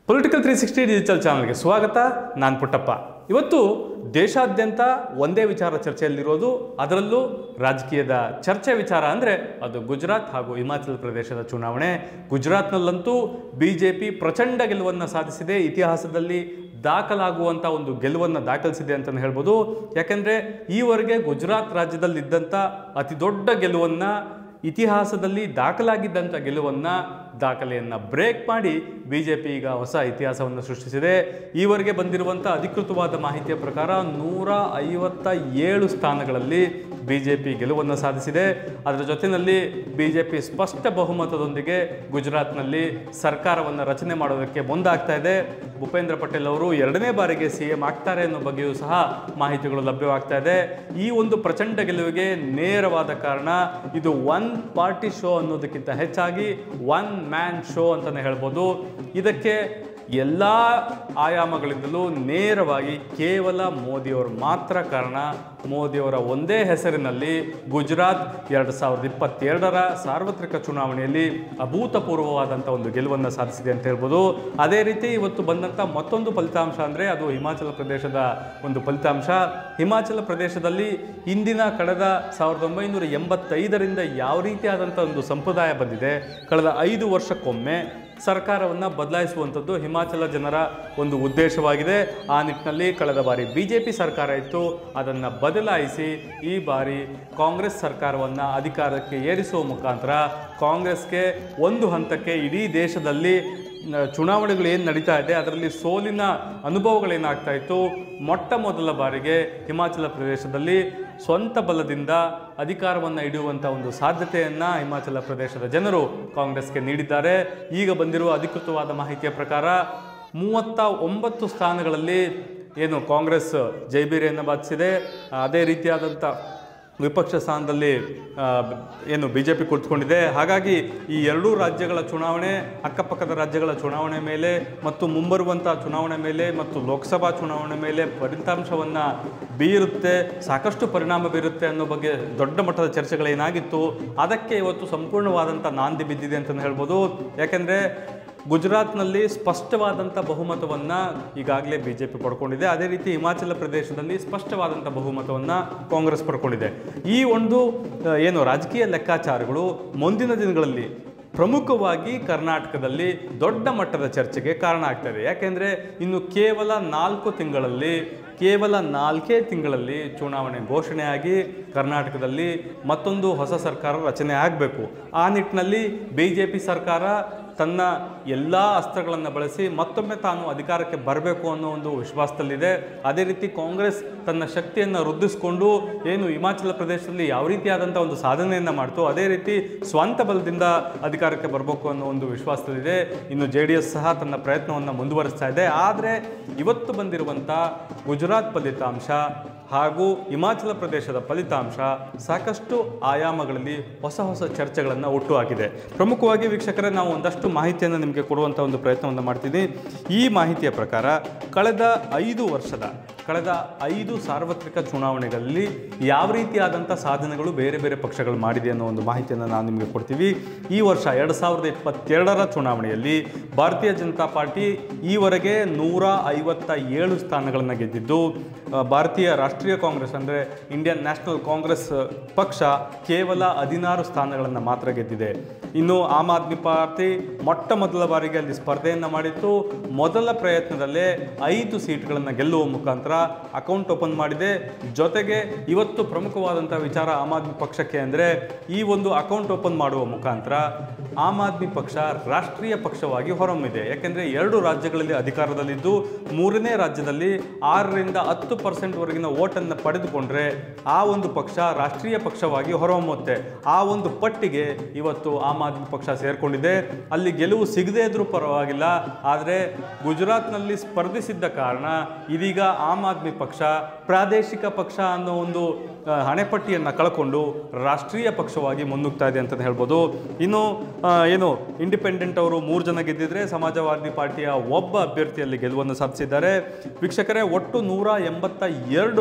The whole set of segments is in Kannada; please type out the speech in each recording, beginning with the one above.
ಪೊಲಿಟಿಕಲ್ ತ್ರೀ ಸಿಕ್ಸ್ಟಿ ಡಿಜಿಟಲ್ ಚಾನಲ್ಗೆ ಸ್ವಾಗತ ನಾನು ಪುಟ್ಟಪ್ಪ ಇವತ್ತು ದೇಶಾದ್ಯಂತ ಒಂದೇ ವಿಚಾರ ಚರ್ಚೆಯಲ್ಲಿರೋದು ಅದರಲ್ಲೂ ರಾಜಕೀಯದ ಚರ್ಚೆ ವಿಚಾರ ಅಂದರೆ ಅದು ಗುಜರಾತ್ ಹಾಗೂ ಹಿಮಾಚಲ ಪ್ರದೇಶದ ಚುನಾವಣೆ ಗುಜರಾತ್ನಲ್ಲಂತೂ ಬಿ ಜೆ ಪಿ ಪ್ರಚಂಡ ಗೆಲುವನ್ನು ಸಾಧಿಸಿದೆ ಇತಿಹಾಸದಲ್ಲಿ ದಾಖಲಾಗುವಂಥ ಒಂದು ಗೆಲುವನ್ನು ದಾಖಲಿಸಿದೆ ಅಂತಲೇ ಹೇಳ್ಬೋದು ಯಾಕೆಂದರೆ ಈವರೆಗೆ ಗುಜರಾತ್ ರಾಜ್ಯದಲ್ಲಿದ್ದಂಥ ಅತಿ ದೊಡ್ಡ ಗೆಲುವನ್ನು ಇತಿಹಾಸದಲ್ಲಿ ದಾಖಲಾಗಿದ್ದಂಥ ಗೆಲುವನ್ನು ದಾಖಲೆಯನ್ನು ಬ್ರೇಕ್ ಮಾಡಿ ಬಿ ಜೆ ಪಿ ಈಗ ಹೊಸ ಇತಿಹಾಸವನ್ನು ಸೃಷ್ಟಿಸಿದೆ ಈವರೆಗೆ ಬಂದಿರುವಂಥ ಅಧಿಕೃತವಾದ ಮಾಹಿತಿಯ ಪ್ರಕಾರ ನೂರ ಐವತ್ತ ಏಳು ಸ್ಥಾನಗಳಲ್ಲಿ ಬಿ ಜೆ ಪಿ ಗೆಲುವನ್ನು ಸಾಧಿಸಿದೆ ಅದರ ಜೊತೆಯಲ್ಲಿ ಬಿ ಜೆ ಪಿ ಸ್ಪಷ್ಟ ಬಹುಮತದೊಂದಿಗೆ ಗುಜರಾತ್ನಲ್ಲಿ ಸರ್ಕಾರವನ್ನು ರಚನೆ ಮಾಡೋದಕ್ಕೆ ಮುಂದಾಗ್ತಾ ಇದೆ ಭೂಪೇಂದ್ರ ಪಟೇಲ್ ಅವರು ಎರಡನೇ ಬಾರಿಗೆ ಸಿ ಎಂ ಆಗ್ತಾರೆ ಅನ್ನೋ ಬಗ್ಗೆಯೂ ಸಹ ಮಾಹಿತಿಗಳು ಲಭ್ಯವಾಗ್ತಾ ಇದೆ ಈ ಒಂದು ಪ್ರಚಂಡ ಗೆಲುವಿಗೆ ನೇರವಾದ ಕಾರಣ ಇದು ಒನ್ ಪಾರ್ಟಿ ಶೋ ಅನ್ನೋದಕ್ಕಿಂತ ಹೆಚ್ಚಾಗಿ ಒನ್ ಮ್ಯಾನ್ ಶೋ ಅಂತಲೇ ಹೇಳ್ಬೋದು ಇದಕ್ಕೆ ಎಲ್ಲ ಆಯಾಮಗಳಿಂದಲೂ ನೇರವಾಗಿ ಕೇವಲ ಮೋದಿಯವರು ಮಾತ್ರ ಕಾರಣ ಮೋದಿಯವರ ಒಂದೇ ಹೆಸರಿನಲ್ಲಿ ಗುಜರಾತ್ ಎರಡು ಸಾವಿರದ ಇಪ್ಪತ್ತೆರಡರ ಸಾರ್ವತ್ರಿಕ ಚುನಾವಣೆಯಲ್ಲಿ ಅಭೂತಪೂರ್ವವಾದಂಥ ಒಂದು ಗೆಲುವನ್ನು ಸಾಧಿಸಿದೆ ಅಂತ ಹೇಳ್ಬೋದು ಅದೇ ರೀತಿ ಇವತ್ತು ಬಂದಂಥ ಮತ್ತೊಂದು ಫಲಿತಾಂಶ ಅಂದರೆ ಅದು ಹಿಮಾಚಲ ಪ್ರದೇಶದ ಒಂದು ಫಲಿತಾಂಶ ಹಿಮಾಚಲ ಪ್ರದೇಶದಲ್ಲಿ ಇಂದಿನ ಕಳೆದ ಸಾವಿರದ ಒಂಬೈನೂರ ಎಂಬತ್ತೈದರಿಂದ ಯಾವ ರೀತಿಯಾದಂಥ ಒಂದು ಸಂಪ್ರದಾಯ ಬಂದಿದೆ ಕಳೆದ ಐದು ವರ್ಷಕ್ಕೊಮ್ಮೆ ಸರ್ಕಾರವನ್ನು ಬದಲಾಯಿಸುವಂಥದ್ದು ಹಿಮಾಚಲ ಜನರ ಒಂದು ಉದ್ದೇಶವಾಗಿದೆ ಆ ನಿಟ್ಟಿನಲ್ಲಿ ಕಳೆದ ಬಾರಿ ಬಿ ಜೆ ಪಿ ಸರ್ಕಾರ ಇತ್ತು ಅದನ್ನು ಬದಲಾಯಿಸಿ ಈ ಬಾರಿ ಕಾಂಗ್ರೆಸ್ ಸರ್ಕಾರವನ್ನು ಅಧಿಕಾರಕ್ಕೆ ಏರಿಸುವ ಮುಖಾಂತರ ಕಾಂಗ್ರೆಸ್ಗೆ ಒಂದು ಹಂತಕ್ಕೆ ಇಡೀ ದೇಶದಲ್ಲಿ ನ- ಚುನಾವಣೆಗಳು ಏನು ನಡೀತಾ ಇದೆ ಅದರಲ್ಲಿ ಸೋಲಿನ ಅನುಭವಗಳೇನಾಗ್ತಾ ಇತ್ತು ಮೊಟ್ಟ ಮೊದಲ ಬಾರಿಗೆ ಹಿಮಾಚಲ ಪ್ರದೇಶದಲ್ಲಿ ಸ್ವಂತ ಬಲದಿಂದ ಅಧಿಕಾರವನ್ನು ಹಿಡಿಯುವಂಥ ಒಂದು ಸಾಧ್ಯತೆಯನ್ನು ಹಿಮಾಚಲ ಪ್ರದೇಶದ ಜನರು ಕಾಂಗ್ರೆಸ್ಗೆ ನೀಡಿದ್ದಾರೆ ಈಗ ಬಂದಿರುವ ಅಧಿಕೃತವಾದ ಮಾಹಿತಿಯ ಪ್ರಕಾರ ಮೂವತ್ತ ಒಂಬತ್ತು ಸ್ಥಾನಗಳಲ್ಲಿ ಏನು ಕಾಂಗ್ರೆಸ್ ಜೈಬೀರಿಯನ್ನು ಬಾಧಿಸಿದೆ ಅದೇ ರೀತಿಯಾದಂಥ ವಿಪಕ್ಷ ಸ್ಥಾನದಲ್ಲಿ ಆ, ಏನು ಬಿ ಜೆ ಪಿ ಕುಳಿತುಕೊಂಡಿದೆ ಹಾಗಾಗಿ ಈ ಎರಡೂ ರಾಜ್ಯಗಳ ಚುನಾವಣೆ ಅಕ್ಕಪಕ್ಕದ ರಾಜ್ಯಗಳ ಚುನಾವಣೆ ಮೇಲೆ ಮತ್ತು ಮುಂಬರುವಂಥ ಚುನಾವಣೆ ಮೇಲೆ ಮತ್ತು ಲೋಕಸಭಾ ಚುನಾವಣೆ ಮೇಲೆ ಫಲಿತಾಂಶವನ್ನು ಬೀರುತ್ತೆ ಸಾಕಷ್ಟು ಪರಿಣಾಮ ಬೀರುತ್ತೆ ಅನ್ನೋ ಬಗ್ಗೆ ದೊಡ್ಡ ಮಟ್ಟದ ಚರ್ಚೆಗಳೇನಾಗಿತ್ತು ಅದಕ್ಕೆ ಇವತ್ತು ಸಂಪೂರ್ಣವಾದಂಥ ನಾಂದಿ ಬಿದ್ದಿದೆ ಅಂತಲೇ ಹೇಳ್ಬೋದು ಯಾಕೆಂದರೆ ಗುಜರಾತ್ನಲ್ಲಿ ಸ್ಪಷ್ಟವಾದಂಥ ಬಹುಮತವನ್ನು ಈಗಾಗಲೇ ಬಿ ಜೆ ಪಿ ಪಡ್ಕೊಂಡಿದೆ ಅದೇ ರೀತಿ ಹಿಮಾಚಲ ಪ್ರದೇಶದಲ್ಲಿ ಸ್ಪಷ್ಟವಾದಂಥ ಬಹುಮತವನ್ನು ಕಾಂಗ್ರೆಸ್ ಪಡ್ಕೊಂಡಿದೆ ಈ ಒಂದು ಆ, ಏನು ರಾಜಕೀಯ ಲೆಕ್ಕಾಚಾರಗಳು ಮುಂದಿನ ದಿನಗಳಲ್ಲಿ ಪ್ರಮುಖವಾಗಿ ಕರ್ನಾಟಕದಲ್ಲಿ ದೊಡ್ಡ ಮಟ್ಟದ ಚರ್ಚೆಗೆ ಕಾರಣ ಆಗ್ತದೆ ಯಾಕೆಂದರೆ ಇನ್ನು ಕೇವಲ ನಾಲ್ಕು ತಿಂಗಳಲ್ಲಿ ಕೇವಲ ನಾಲ್ಕೇ ತಿಂಗಳಲ್ಲಿ ಚುನಾವಣೆ ಘೋಷಣೆಯಾಗಿ ಕರ್ನಾಟಕದಲ್ಲಿ ಮತ್ತೊಂದು ಹೊಸ ಸರ್ಕಾರ ರಚನೆ ಆಗಬೇಕು ಆ ನಿಟ್ಟಿನಲ್ಲಿ ಬಿ ಜೆ ಪಿ ಸರ್ಕಾರ ತನ್ನ ಎಲ್ಲ ಅಸ್ತ್ರಗಳನ್ನು ಬಳಸಿ ಮತ್ತೊಮ್ಮೆ ತಾನು ಅಧಿಕಾರಕ್ಕೆ ಬರಬೇಕು ಅನ್ನೋ ಒಂದು ವಿಶ್ವಾಸದಲ್ಲಿದೆ ಅದೇ ರೀತಿ ಕಾಂಗ್ರೆಸ್ ತನ್ನ ಶಕ್ತಿಯನ್ನು ವೃದ್ಧಿಸಿಕೊಂಡು ಏನು ಹಿಮಾಚಲ ಪ್ರದೇಶದಲ್ಲಿ ಯಾವ ರೀತಿಯಾದಂಥ ಒಂದು ಸಾಧನೆಯನ್ನು ಮಾಡ್ತು ಅದೇ ರೀತಿ ಸ್ವಂತ ಬಲದಿಂದ ಅಧಿಕಾರಕ್ಕೆ ಬರಬೇಕು ಅನ್ನೋ ಒಂದು ವಿಶ್ವಾಸದಲ್ಲಿದೆ ಇನ್ನು ಜೆ ಡಿ ಎಸ್ ಸಹ ತನ್ನ ಪ್ರಯತ್ನವನ್ನು ಮುಂದುವರಿಸ್ತಾ ಇದೆ ಆದರೆ ಇವತ್ತು ಬಂದಿರುವಂಥ ಗುಜರಾತ್ ಫಲಿತಾಂಶ ಹಾಗೂ ಹಿಮಾಚಲ ಪ್ರದೇಶದ ಫಲಿತಾಂಶ ಸಾಕಷ್ಟು ಆಯಾಮಗಳಲ್ಲಿ ಹೊಸ ಹೊಸ ಚರ್ಚೆಗಳನ್ನು ಹುಟ್ಟುಹಾಕಿದೆ ಪ್ರಮುಖವಾಗಿ ವೀಕ್ಷಕರೇ ನಾವು ಒಂದಷ್ಟು ಮಾಹಿತಿಯನ್ನು ನಿಮಗೆ ಕೊಡುವಂಥ ಒಂದು ಪ್ರಯತ್ನವನ್ನು ಮಾಡ್ತೀನಿ ಈ ಮಾಹಿತಿಯ ಪ್ರಕಾರ ಕಳೆದ ಐದು ವರ್ಷದ ಕಳೆದ ಐದು ಸಾರ್ವತ್ರಿಕ ಚುನಾವಣೆಗಳಲ್ಲಿ ಯಾವ ರೀತಿಯಾದಂಥ ಸಾಧನೆಗಳು ಬೇರೆ ಬೇರೆ ಪಕ್ಷಗಳು ಮಾಡಿದೆ ಅನ್ನೋ ಒಂದು ಮಾಹಿತಿಯನ್ನು ನಾವು ನಿಮಗೆ ಕೊಡ್ತೀವಿ ಈ ವರ್ಷ ಎರಡು ಸಾವಿರದ ಇಪ್ಪತ್ತೆರಡರ ಚುನಾವಣೆಯಲ್ಲಿ ಭಾರತೀಯ ಜನತಾ ಪಾರ್ಟಿ ಈವರೆಗೆ ನೂರ ಐವತ್ತ ಏಳು ಸ್ಥಾನಗಳನ್ನು ಗೆದ್ದಿದ್ದು ಆ, ಭಾರತೀಯ ರಾಷ್ಟ್ರೀಯ ಕಾಂಗ್ರೆಸ್ ಅಂದರೆ ಇಂಡಿಯನ್ ನ್ಯಾಷನಲ್ ಕಾಂಗ್ರೆಸ್ ಪಕ್ಷ ಕೇವಲ ಹದಿನಾರು ಸ್ಥಾನಗಳನ್ನು ಮಾತ್ರ ಗೆದ್ದಿದೆ ಇನ್ನು ಆಮ್ ಆದ್ಮಿ ಪಾರ್ಟಿ ಮೊಟ್ಟ ಮೊದಲ ಬಾರಿಗೆ ಅಲ್ಲಿ ಸ್ಪರ್ಧೆಯನ್ನು ಮಾಡಿತ್ತು ಮೊದಲ ಪ್ರಯತ್ನದಲ್ಲೇ ಐದು ಸೀಟ್ಗಳನ್ನು ಗೆಲ್ಲುವ ಮುಖಾಂತರ ಅಕೌಂಟ್ ಓಪನ್ ಮಾಡಿದೆ ಜೊತೆಗೆ ಇವತ್ತು ಪ್ರಮುಖವಾದಂಥ ವಿಚಾರ ಆಮ್ ಆದ್ಮಿ ಪಕ್ಷಕ್ಕೆ ಅಂದರೆ ಈ ಒಂದು ಅಕೌಂಟ್ ಓಪನ್ ಮಾಡುವ ಮುಖಾಂತರ ಆಮ್ ಆದ್ಮಿ ಪಕ್ಷ ರಾಷ್ಟ್ರೀಯ ಪಕ್ಷವಾಗಿ ಹೊರಹೊಮ್ಮಿದೆ ಯಾಕೆಂದರೆ ಎರಡು ರಾಜ್ಯಗಳಲ್ಲಿ ಅಧಿಕಾರದಲ್ಲಿದ್ದು ಮೂರನೇ ರಾಜ್ಯದಲ್ಲಿ ಆರರಿಂದ ಹತ್ತು ಪರ್ಸೆಂಟ್ವರೆಗಿನ ಓಟನ್ನು ಪಡೆದುಕೊಂಡ್ರೆ ಆ ಒಂದು ಪಕ್ಷ ರಾಷ್ಟ್ರೀಯ ಪಕ್ಷವಾಗಿ ಹೊರಹೊಮ್ಮುತ್ತೆ ಆ ಒಂದು ಪಟ್ಟಿಗೆ ಇವತ್ತು ಆಮ್ ಆದ್ಮಿ ಪಕ್ಷ ಸೇರ್ಕೊಂಡಿದೆ ಅಲ್ಲಿ ಗೆಲುವು ಸಿಗದೇ ಇದ್ರೂ ಪರವಾಗಿಲ್ಲ ಆದರೆ ಗುಜರಾತ್ನಲ್ಲಿ ಸ್ಪರ್ಧಿಸಿದ್ದ ಕಾರಣ ಇದೀಗ ಆಮ್ ಆದ್ಮಿ ಪಕ್ಷ ಪ್ರಾದೇಶಿಕ ಪಕ್ಷ ಅನ್ನೋ ಒಂದು ಆ, ಹಣೆಪಟ್ಟಿಯನ್ನು ಕಳ್ಕೊಂಡು ರಾಷ್ಟ್ರೀಯ ಪಕ್ಷವಾಗಿ ಮುನ್ನುಗ್ತಾ ಇದೆ ಅಂತಲೇ ಹೇಳ್ಬೋದು ಇನ್ನು ಆ, ಏನು ಇಂಡಿಪೆಂಡೆಂಟ್ ಅವರು ಮೂರು ಜನ ಗೆದ್ದಿದ್ರೆ ಸಮಾಜವಾದಿ ಪಾರ್ಟಿಯ ಒಬ್ಬ ಅಭ್ಯರ್ಥಿಯಲ್ಲಿ ಗೆಲುವನ್ನು ಸಾಧಿಸಿದ್ದಾರೆ ವೀಕ್ಷಕರೇ ಒಟ್ಟು ನೂರ ಎಂಬತ್ತ ಎರಡು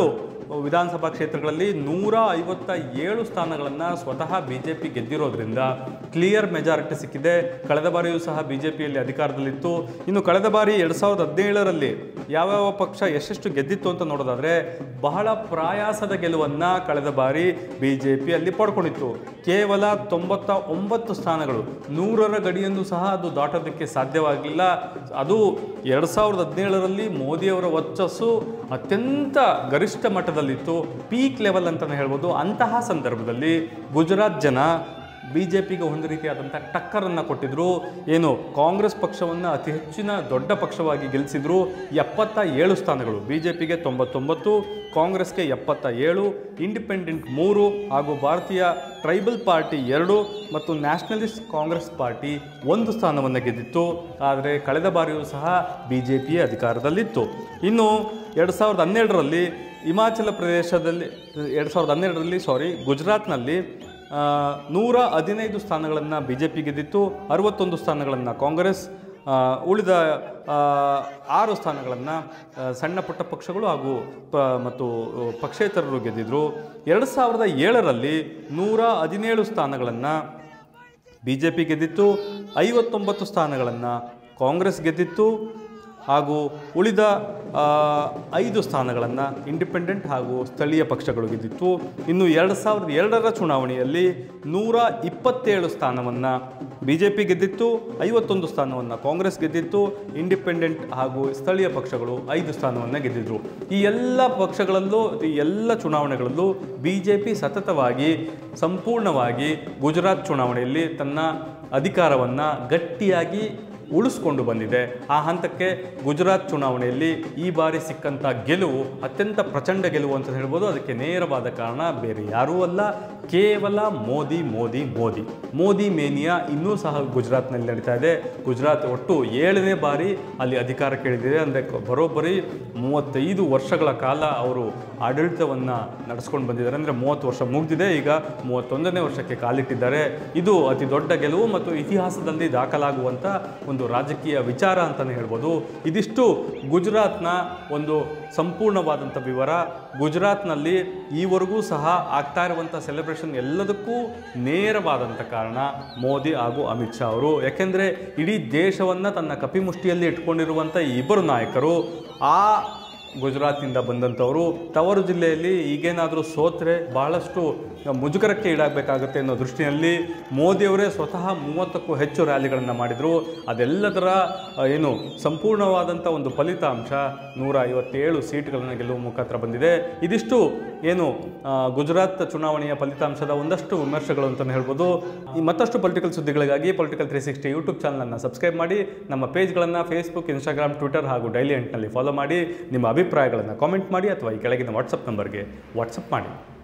ವಿಧಾನಸಭಾ ಕ್ಷೇತ್ರಗಳಲ್ಲಿ ನೂರ ಐವತ್ತ ಏಳು ಸ್ಥಾನಗಳನ್ನು ಸ್ವತಃ ಬಿ ಜೆ ಪಿ ಗೆದ್ದಿರೋದ್ರಿಂದ ಕ್ಲಿಯರ್ ಮೆಜಾರಿಟಿ ಸಿಕ್ಕಿದೆ ಕಳೆದ ಬಾರಿಯೂ ಸಹ ಬಿ ಜೆ ಪಿಯಲ್ಲಿ ಅಧಿಕಾರದಲ್ಲಿತ್ತು ಇನ್ನು ಕಳೆದ ಬಾರಿ ಎರಡು ಸಾವಿರದ ಹದಿನೇಳರಲ್ಲಿ ಯಾವ್ಯಾವ ಪಕ್ಷ ಎಷ್ಟೆಷ್ಟು ಗೆದ್ದಿತ್ತು ಅಂತ ನೋಡೋದಾದ್ರೆ ಬಹಳ ಪ್ರಯಾಸದ ಗೆಲುವನ್ನು ಕಳೆದ ಬಾರಿ ಬಿ ಜೆ ಪಿ ಅಲ್ಲಿ ಪಡ್ಕೊಂಡಿತ್ತು ಕೇವಲ ತೊಂಬತ್ತ ಒಂಬತ್ತು ಸ್ಥಾನಗಳು ನೂರರ ಗಡಿಯನ್ನು ಸಹ ಅದು ದಾಟೋದಕ್ಕೆ ಸಾಧ್ಯವಾಗಿಲ್ಲ ಅದು ಎರಡು ಸಾವಿರದ ಹದಿನೇಳರಲ್ಲಿ ಮೋದಿಯವರ ವರ್ಚಸ್ಸು ಅತ್ಯಂತ ಗರಿಷ್ಠ ಮಟ್ಟದಲ್ಲಿತ್ತು ಪೀಕ್ ಲೆವೆಲ್ ಅಂತಲೇ ಹೇಳ್ಬೋದು ಅಂತಹ ಸಂದರ್ಭದಲ್ಲಿ ಗುಜರಾತ್ ಜನ ಬಿ ಜೆ ಪಿಗೆ ಒಂದು ರೀತಿಯಾದಂಥ ಟಕ್ಕರನ್ನು ಕೊಟ್ಟಿದ್ರು ಏನು ಕಾಂಗ್ರೆಸ್ ಪಕ್ಷವನ್ನು ಅತಿ ಹೆಚ್ಚಿನ ದೊಡ್ಡ ಪಕ್ಷವಾಗಿ ಗೆಲ್ಲಿಸಿದ್ರು ಎಪ್ಪತ್ತ ಏಳು ಸ್ಥಾನಗಳು ಬಿ ಜೆ ಪಿಗೆ ತೊಂಬತ್ತೊಂಬತ್ತು ಕಾಂಗ್ರೆಸ್ಗೆ ಎಪ್ಪತ್ತ ಏಳು ಇಂಡಿಪೆಂಡೆಂಟ್ ಮೂರು ಹಾಗೂ ಭಾರತೀಯ ಟ್ರೈಬಲ್ ಪಾರ್ಟಿ ಎರಡು ಮತ್ತು ನ್ಯಾಷನಲಿಸ್ಟ್ ಕಾಂಗ್ರೆಸ್ ಪಾರ್ಟಿ ಒಂದು ಸ್ಥಾನವನ್ನು ಗೆದ್ದಿತ್ತು ಆದರೆ ಕಳೆದ ಬಾರಿಯೂ ಸಹ ಬಿ ಜೆ ಪಿ ಅಧಿಕಾರದಲ್ಲಿತ್ತು ಇನ್ನು ಎರಡು ಸಾವಿರದ ಹನ್ನೆರಡರಲ್ಲಿ ಹಿಮಾಚಲ ಪ್ರದೇಶದಲ್ಲಿ ಎರಡು ಸಾವಿರದ ಹನ್ನೆರಡರಲ್ಲಿ ಸಾರಿ ಗುಜರಾತ್ನಲ್ಲಿ ಆ, ನೂರ ಹದಿನೈದು ಸ್ಥಾನಗಳನ್ನು ಬಿ ಜೆ ಪಿ ಗೆದ್ದಿತ್ತು ಅರವತ್ತೊಂದು ಸ್ಥಾನಗಳನ್ನು ಕಾಂಗ್ರೆಸ್ ಆ, ಉಳಿದ ಆ, ಆರು ಸ್ಥಾನಗಳನ್ನು ಸಣ್ಣ ಪುಟ್ಟ ಪಕ್ಷಗಳು ಹಾಗೂ ಪ ಮತ್ತು ಪಕ್ಷೇತರರು ಗೆದ್ದಿದ್ರು ಎರಡು ಸಾವಿರದ ಏಳರಲ್ಲಿ ನೂರ ಹದಿನೇಳು ಸ್ಥಾನಗಳನ್ನು ಬಿ ಜೆ ಪಿ ಗೆದ್ದಿತ್ತು ಐವತ್ತೊಂಬತ್ತು ಸ್ಥಾನಗಳನ್ನು ಕಾಂಗ್ರೆಸ್ ಗೆದ್ದಿತ್ತು ಹಾಗೂ ಉಳಿದ ಆ, ಐದು ಸ್ಥಾನಗಳನ್ನು ಇಂಡಿಪೆಂಡೆಂಟ್ ಹಾಗೂ ಸ್ಥಳೀಯ ಪಕ್ಷಗಳು ಗೆದ್ದಿತ್ತು ಇನ್ನು ಎರಡು ಸಾವಿರದ ಎರಡರ ಚುನಾವಣೆಯಲ್ಲಿ ನೂರ ಇಪ್ಪತ್ತೇಳು ಸ್ಥಾನವನ್ನು ಬಿ ಜೆ ಪಿ ಗೆದ್ದಿತ್ತು ಐವತ್ತೊಂದು ಸ್ಥಾನವನ್ನು ಕಾಂಗ್ರೆಸ್ ಗೆದ್ದಿತ್ತು ಇಂಡಿಪೆಂಡೆಂಟ್ ಹಾಗೂ ಸ್ಥಳೀಯ ಪಕ್ಷಗಳು ಐದು ಸ್ಥಾನವನ್ನು ಗೆದ್ದಿದ್ರು ಈ ಎಲ್ಲ ಪಕ್ಷಗಳಲ್ಲೂ ಈ ಎಲ್ಲ ಚುನಾವಣೆಗಳಲ್ಲೂ ಬಿ ಜೆ ಪಿ ಸತತವಾಗಿ ಸಂಪೂರ್ಣವಾಗಿ ಗುಜರಾತ್ ಚುನಾವಣೆಯಲ್ಲಿ ತನ್ನ ಅಧಿಕಾರವನ್ನು ಗಟ್ಟಿಯಾಗಿ ಉಳಿಸ್ಕೊಂಡು ಬಂದಿದೆ ಆ ಹಂತಕ್ಕೆ ಗುಜರಾತ್ ಚುನಾವಣೆಯಲ್ಲಿ ಈ ಬಾರಿ ಸಿಕ್ಕಂಥ ಗೆಲುವು ಅತ್ಯಂತ ಪ್ರಚಂಡ ಗೆಲುವು ಅಂತ ಹೇಳ್ಬೋದು ಅದಕ್ಕೆ ನೇರವಾದ ಕಾರಣ ಬೇರೆ ಯಾರೂ ಅಲ್ಲ ಕೇವಲ ಮೋದಿ ಮೋದಿ ಮೋದಿ ಮೋದಿ ಮೇನಿಯಾ ಇನ್ನೂ ಸಹ ಗುಜರಾತ್ನಲ್ಲಿ ನಡೀತಾ ಇದೆ ಗುಜರಾತ್ ಒಟ್ಟು ಏಳನೇ ಬಾರಿ ಅಲ್ಲಿ ಅಧಿಕಾರ ಕೇಳಿದಿದೆ ಅಂದರೆ ಬರೋಬ್ಬರಿ ಮೂವತ್ತೈದು ವರ್ಷಗಳ ಕಾಲ ಅವರು ಆಡಳಿತವನ್ನು ನಡೆಸ್ಕೊಂಡು ಬಂದಿದ್ದಾರೆ ಅಂದರೆ ಮೂವತ್ತು ವರ್ಷ ಮುಗಿದಿದೆ ಈಗ ಮೂವತ್ತೊಂದನೇ ವರ್ಷಕ್ಕೆ ಕಾಲಿಟ್ಟಿದ್ದಾರೆ ಇದು ಅತಿ ದೊಡ್ಡ ಗೆಲುವು ಮತ್ತು ಇತಿಹಾಸದಲ್ಲಿ ದಾಖಲಾಗುವಂಥ ಒಂದು ರಾಜಕೀಯ ವಿಚಾರ ಅಂತಲೇ ಹೇಳ್ಬೋದು ಇದಿಷ್ಟು ಗುಜರಾತ್ನ ಒಂದು ಸಂಪೂರ್ಣವಾದಂಥ ವಿವರ ಗುಜರಾತ್ನಲ್ಲಿ ಈವರೆಗೂ ಸಹ ಆಗ್ತಾ ಇರುವಂಥ ಸೆಲೆಬ್ರೇಷನ್ ಎಲ್ಲದಕ್ಕೂ ನೇರವಾದಂಥ ಕಾರಣ ಮೋದಿ ಹಾಗೂ ಅಮಿತ್ ಶಾ ಅವರು ಯಾಕೆಂದರೆ ಇಡೀ ದೇಶವನ್ನು ತನ್ನ ಕಪಿಮುಷ್ಟಿಯಲ್ಲಿ ಇಟ್ಕೊಂಡಿರುವಂಥ ಈ ಇಬ್ಬರು ನಾಯಕರು ಆ ಗುಜರಾತಿಂದ ಬಂದಂಥವರು ತವರು ಜಿಲ್ಲೆಯಲ್ಲಿ ಈಗೇನಾದರೂ ಸೋತ್ರೆ ಬಹಳಷ್ಟು ಮುಜುಗರಕ್ಕೆ ಈಡಾಗಬೇಕಾಗುತ್ತೆ ಅನ್ನೋ ದೃಷ್ಟಿಯಲ್ಲಿ ಮೋದಿಯವರೇ ಸ್ವತಃ ಮೂವತ್ತಕ್ಕೂ ಹೆಚ್ಚು ರ್ಯಾಲಿಗಳನ್ನು ಮಾಡಿದರು ಅದೆಲ್ಲದರ ಆ, ಏನು ಸಂಪೂರ್ಣವಾದಂಥ ಒಂದು ಫಲಿತಾಂಶ ನೂರ ಐವತ್ತೇಳು ಸೀಟ್ಗಳನ್ನು ಗೆಲ್ಲುವ ಮುಖಾಂತರ ಬಂದಿದೆ ಇದಿಷ್ಟು ಏನು ಆ, ಗುಜರಾತ್ ಚುನಾವಣೆಯ ಫಲಿತಾಂಶದ ಒಂದಷ್ಟು ವಿಮರ್ಶೆಗಳು ಅಂತಲೇ ಹೇಳ್ಬೋದು ಈ ಮತ್ತಷ್ಟು ಪೊಲಿಟಿಕಲ್ ಸುದ್ದಿಗಳಿಗಾಗಿ ಪೊಲಿಟಿಕಲ್ ತ್ರೀ ಸಿಕ್ಸ್ಟಿ ಯೂಟ್ಯೂಬ್ ಚಾನಲನ್ನು ಸಬ್ಸ್ಕ್ರೈಬ್ ಮಾಡಿ ನಮ್ಮ ಪೇಜ್ಗಳನ್ನು ಫೇಸ್ಬುಕ್ ಇನ್ಸ್ಟಾಗ್ರಾಮ್ ಟ್ವಿಟರ್ ಹಾಗೂ ಡೈಲಿ ಎಂಟ್ನಲ್ಲಿ ಫಾಲೋ ಮಾಡಿ ನಿಮ್ಮ ಅಭಿಪ್ರಾಯಗಳನ್ನು ಕಾಮೆಂಟ್ ಮಾಡಿ ಅಥವಾ ಈ ಕೆಳಗಿನ ವಾಟ್ಸಪ್ ನಂಬರ್ಗೆ ವಾಟ್ಸಪ್ ಮಾಡಿ